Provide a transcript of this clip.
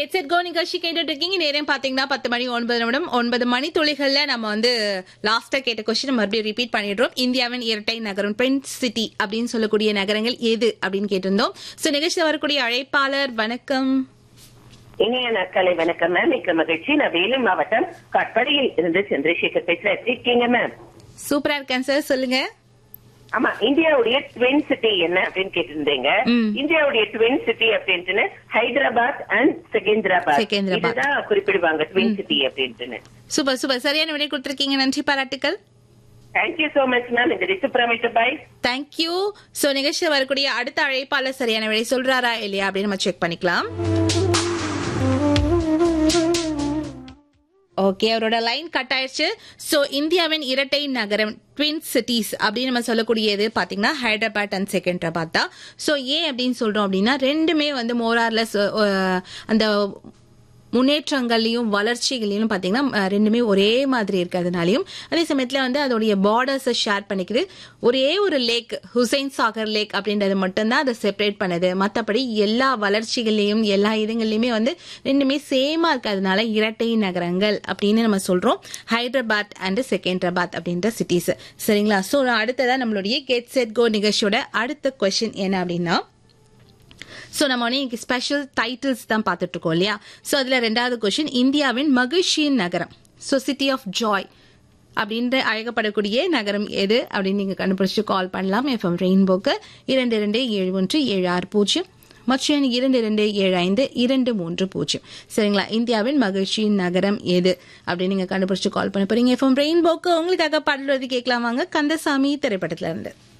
Get set go நிகழ்ச்சி கேட்டுட்டு இருக்கீங்க நேரம் பாத்தீங்கன்னா பத்து மணி ஒன்பது நிமிடம் ஒன்பது மணி துளிகள்ல நம்ம வந்து லாஸ்டா கேட்ட கொஸ்டின் மறுபடியும் ரிப்பீட் பண்ணிடுறோம் இந்தியாவின் இரட்டை நகரம் பிரின்ஸ் சிட்டி அப்படின்னு சொல்லக்கூடிய நகரங்கள் எது அப்படின்னு கேட்டிருந்தோம் சோ நிகழ்ச்சியில் வரக்கூடிய அழைப்பாளர் வணக்கம் இனிய நாட்காலை வணக்கம் மேம் மிக்க மகிழ்ச்சி நான் வேலூர் மாவட்டம் கட்படியில் இருந்து சந்திரசேகர் பேசுறேன் எப்படி இருக்கீங்க மேம் சூப்பரா இருக்கேன் சார் சொல்லுங்க ஆமா இந்தியாவுடைய ட்வின் சிட்டி என்ன அப்படின்னு கேட்டிருந்தீங்க ம். இந்தியாவுடைய ட்வின் சிட்டி அப்படின்ட்டு ஹைதராபாத் அண்ட் செகந்திராபாத் செகந்திராபாத். இதுதான் குறிப்பிடுவாங்க ட்வின் சிட்டி அப்படின்ட்டு சூப்பர் சூப்பர் சரியான விடை கொடுத்திருக்கீங்க நன்றி பாராட்டுக்கள் தேங்க்யூ சோ மச் மேம் இந்த ரிசுப்ரமிட்ட பாய் தேங்க்யூ சோ நிகழ்ச்சியில் வரக்கூடிய அடுத்த அழைப்பாளர் சரியான விடை சொல்றாரா இல்லையா அப்படின்னு நம்ம செக் பண்ணிக்கலாம் ஓகே அவரோட லைன் கட் ஆயிடுச்சு சோ இந்தியாவின் இரட்டை நகரம் ட்வின் சிட்டிஸ் அப்படின்னு நம்ம சொல்லக்கூடியது பாத்தீங்கன்னா ஹைதராபாத் அண்ட் செகண்டராபாத் தான் சோ ஏன் அப்படின்னு சொல்றோம் அப்படின்னா ரெண்டுமே வந்து மோரார்லெஸ் அந்த முன்னேற்றங்களையும் வளர்ச்சிகளையும் பாத்தீங்கன்னா அஹ், ரெண்டுமே ஒரே மாதிரி இருக்கிறதுனாலையும் அதே சமயத்துல வந்து அதோடைய பார்டர்ஸை ஷேர் பண்ணிக்குது ஒரே ஒரு லேக் ஹுசைன் சாகர் லேக் அப்படின்றது மட்டும்தான் அதை செப்பரேட் பண்ணுது மற்றபடி எல்லா வளர்ச்சிகளையும் எல்லா இடங்கள்லையுமே வந்து ரெண்டுமே சேமா இருக்கிறதுனால இரட்டை நகரங்கள் அப்படின்னு நம்ம சொல்றோம் ஹைதராபாத் அண்ட் செகண்டராபாத் அப்படின்ற சிட்டிஸ் சரிங்களா ஸோ அடுத்ததா நம்மளுடைய கெட் செட் கோ நிகழ்ச்சியோட அடுத்த கொஸ்டின் என்ன அப்படின்னா ஸோ நம்ம வந்து இன்னைக்கு ஸ்பெஷல் டைட்டில்ஸ் தான் பார்த்துட்டு இருக்கோம் இல்லையா ஸோ அதில் ரெண்டாவது கொஸ்டின் இந்தியாவின் மகிழ்ச்சியின் நகரம் ஸோ சிட்டி ஆஃப் ஜாய் அப்படின்ற அழைக்கப்படக்கூடிய நகரம் எது அப்படின்னு நீங்கள் கண்டுபிடிச்சு கால் பண்ணலாம் எஃப்எம் ரெயின்போக்கு இரண்டு இரண்டு ஏழு ஒன்று ஏழு ஆறு பூஜ்ஜியம் மற்றும் எண் இரண்டு இரண்டு ஏழு ஐந்து இரண்டு மூன்று பூஜ்ஜியம் சரிங்களா இந்தியாவின் மகிழ்ச்சியின் நகரம் எது அப்படின்னு நீங்கள் கண்டுபிடிச்சு கால் பண்ண போறீங்க எஃப்எம் ரெயின்போக்கு உங்களுக்காக பாடல் எழுதி கேட்கலாம் வாங்க கந்தசாமி திரைப்படத்துல இருந்து